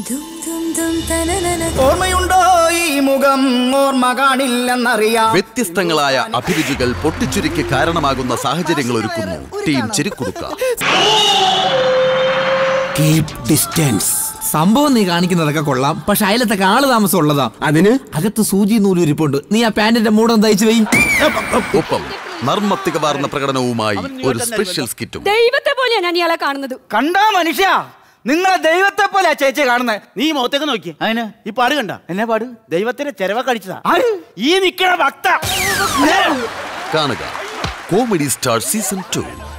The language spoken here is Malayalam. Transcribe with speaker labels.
Speaker 1: ഓർമ്മയുണ്ടോ ഈ മുഖം ഓർമ്മ കാണില്ലെന്നറിയാം
Speaker 2: വ്യത്യസ്തങ്ങളായ അഭിരുചികൾ പൊട്ടിച്ചുരുക്കി കാരണമാകുന്ന സാഹചര്യങ്ങൾ ഒരുക്കുന്നു ടീം ചിരിക്കുടുക്ക
Speaker 3: കീപ് ഡിസ്റ്റൻസ്
Speaker 4: സംഭവം നീ കാണിക്കുന്നതൊക്കെ കൊള്ളാം പക്ഷെ അയലത്തൊക്കെ ആള് താമസം ഉള്ളതാ
Speaker 3: അതിന്
Speaker 4: അകത്ത് സൂചി നൂല് ഇരിപ്പുണ്ട് നീ ആ പാന്റിന്റെ മൂടം തയ്ച്ചു വെയും
Speaker 2: ഒപ്പം നർമ്മത്തികവാർന്ന പ്രകടനവുമായി ഒരു സ്പെഷ്യൽ സ്കിറ്റും
Speaker 5: ദൈവത്തെ പോലെയാ ഞാൻ ഇയാളെ കാണുന്നത്
Speaker 1: കണ്ടാ മനുഷ്യ നിങ്ങളെ ദൈവത്തെ പോലെ ചേച്ചി കാണുന്നത്
Speaker 6: നീ മുഖത്തേക്ക് നോക്കി
Speaker 1: അതിന്
Speaker 6: ഈ പാട് കണ്ട
Speaker 1: എന്നെ പാട്
Speaker 6: ദൈവത്തിന്റെ ചെലവ കടിച്ചതാ
Speaker 1: ആര്
Speaker 6: ഈ നിക്കണ ഭക്ത
Speaker 2: കാണുക കോമഡി സ്റ്റാർ സീസൺ ടു